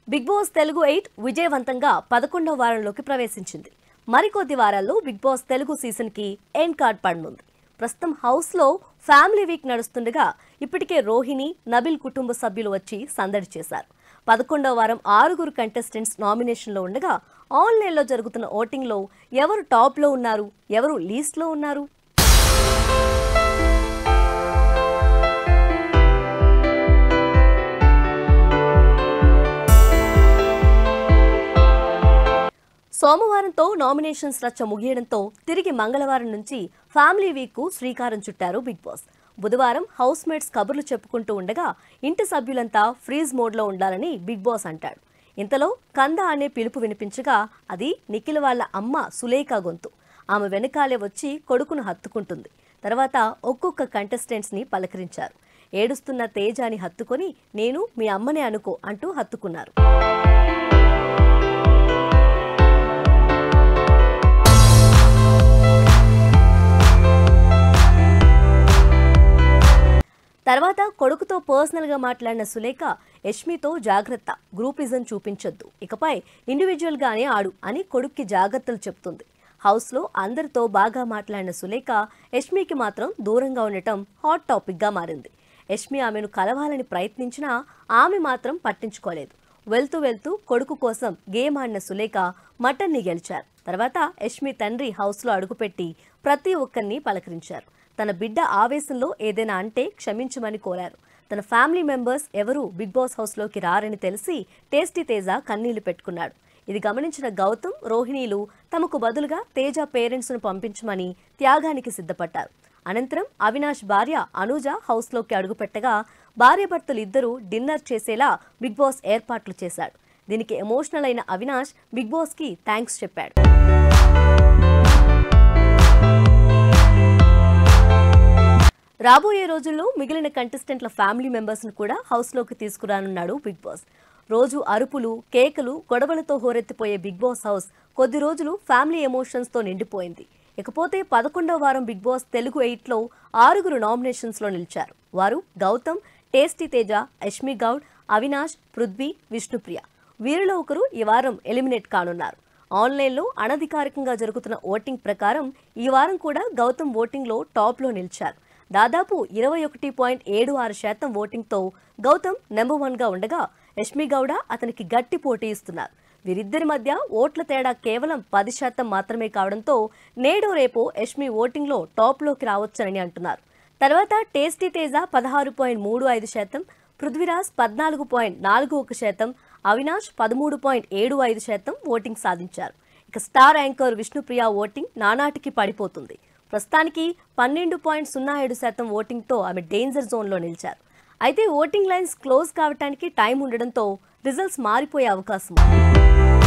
big Boss Telugu eight విజయవంతంగా పదకొండవ వారంలోకి ప్రవేశించింది మరికొద్ది వారాల్లో బిగ్ బాస్ తెలుగు సీజన్ కి ఎండ్ కార్డ్ పడనుంది ప్రస్తుతం హౌస్ లో ఫ్యామిలీ వీక్ నడుస్తుండగా ఇప్పటికే రోహిణి నబిల్ కుటుంబ సభ్యులు వచ్చి సందడి చేశారు పదకొండవ వారం ఆరుగురు కంటెస్టెంట్స్ నామినేషన్లో ఉండగా ఆన్లైన్లో జరుగుతున్న ఓటింగ్లో ఎవరు టాప్లో ఉన్నారు ఎవరు లీస్ట్లో ఉన్నారు సోమవారంతో నామినేషన్స్ రచ్చ ముగియడంతో తిరిగి మంగళవారం నుంచి ఫ్యామిలీ వీక్ శ్రీకారం చుట్టారు బిగ్ బాస్ బుధవారం హౌస్ మేట్స్ కబుర్లు చెప్పుకుంటూ ఉండగా ఇంటి సభ్యులంతా ఫ్రీజ్ మోడ్లో ఉండాలని బిగ్ బాస్ అంటాడు ఇంతలో కంద అనే పిలుపు వినిపించగా అది నిఖిల్ వాళ్ళ అమ్మ సులేఖ గొంతు ఆమె వెనకాలే వచ్చి కొడుకును హత్తుకుంటుంది తర్వాత ఒక్కొక్క కంటెస్టెంట్స్ని పలకరించారు ఏడుస్తున్న తేజాని హత్తుకొని నేను మీ అమ్మనే అనుకో అంటూ హత్తుకున్నారు తర్వాత కొడుకుతో పర్సనల్గా మాట్లాడిన సులేఖ యష్మితో జాగ్రత్త గ్రూపిజం చూపించొద్దు ఇకపై ఇండివిజువల్గానే ఆడు అని కొడుక్కి జాగ్రత్తలు చెప్తుంది హౌస్లో అందరితో బాగా మాట్లాడిన సులేఖ యష్మికి మాత్రం దూరంగా ఉండటం హాట్ టాపిక్గా మారింది యష్మి ఆమెను కలవాలని ప్రయత్నించినా ఆమె మాత్రం పట్టించుకోలేదు వెళ్తూ వెళ్తూ కొడుకు కోసం గేమ్ ఆడిన సులేఖ మటన్ని గెలిచారు తర్వాత యష్మి తండ్రి హౌస్లో అడుగుపెట్టి ప్రతి ఒక్కరిని పలకరించారు తన బిడ్డ ఆవేశంలో ఏదైనా అంటే క్షమించమని కోరారు తన ఫ్యామిలీ మెంబర్స్ ఎవరూ బిగ్ బాస్ హౌస్లోకి రారని తెలిసి టేస్టీ తేజ కన్నీళ్లు పెట్టుకున్నాడు ఇది గమనించిన గౌతమ్ రోహిణీలు తమకు బదులుగా తేజ పేరెంట్స్ను పంపించమని త్యాగానికి సిద్ధపడ్డారు అనంతరం అవినాష్ భార్య అనుజ హౌస్లోకి అడుగుపెట్టగా భార్యాభర్తలు ఇద్దరూ డిన్నర్ చేసేలా బిగ్ బాస్ ఏర్పాట్లు చేశాడు దీనికి ఎమోషనల్ అయిన అవినాష్ బిగ్ బాస్కి థ్యాంక్స్ చెప్పాడు రాబోయే రోజుల్లో మిగిలిన కంటెస్టెంట్ల ఫ్యామిలీ మెంబర్స్ను కూడా హౌస్లోకి తీసుకురానున్నాడు బిగ్ బాస్ రోజు అరుపులు కేకలు గొడవలతో హోరెత్తిపోయే బిగ్ బాస్ హౌస్ కొద్ది రోజులు ఫ్యామిలీ ఎమోషన్స్తో నిండిపోయింది ఇకపోతే పదకొండవ వారం బిగ్ బాస్ తెలుగు ఎయిట్లో ఆరుగురు నామినేషన్స్లో నిలిచారు వారు గౌతమ్ టేస్టీ తేజ యష్మి గౌడ్ అవినాష్ పృథ్వీ విష్ణుప్రియ వీరిలో ఒకరు ఈ వారం ఎలిమినేట్ కానున్నారు ఆన్లైన్లో అనధికారికంగా జరుగుతున్న ఓటింగ్ ప్రకారం ఈ వారం కూడా గౌతమ్ ఓటింగ్లో టాప్లో నిలిచారు దాదాపు ఇరవై ఒకటి పాయింట్ ఏడు ఆరు శాతం ఓటింగ్తో గౌతమ్ నెంబర్ వన్గా ఉండగా యష్మి గౌడ అతనికి గట్టి పోటీ ఇస్తున్నారు వీరిద్దరి మధ్య ఓట్ల తేడా కేవలం పది శాతం మాత్రమే కావడంతో నేడు రేపు యష్మి ఓటింగ్లో టాప్లోకి రావచ్చని అంటున్నారు తర్వాత టేస్టీ తేజ పదహారు పాయింట్ మూడు ఐదు శాతం పృథ్వీరాజ్ పద్నాలుగు పాయింట్ నాలుగు ఒక శాతం అవినాష్ పదమూడు పాయింట్ ఏడు ఐదు శాతం ఓటింగ్ సాధించారు ఇక స్టార్ యాంకర్ విష్ణుప్రియ ఓటింగ్ నానాటికి పడిపోతుంది ప్రస్తుతానికి పన్నెండు పాయింట్ సున్నా ఏడు శాతం ఓటింగ్తో ఆమె డేంజర్ జోన్లో నిలిచారు అయితే ఓటింగ్ లైన్స్ క్లోజ్ కావడానికి టైం ఉండడంతో రిజల్ట్స్ మారిపోయే అవకాశం ఉంది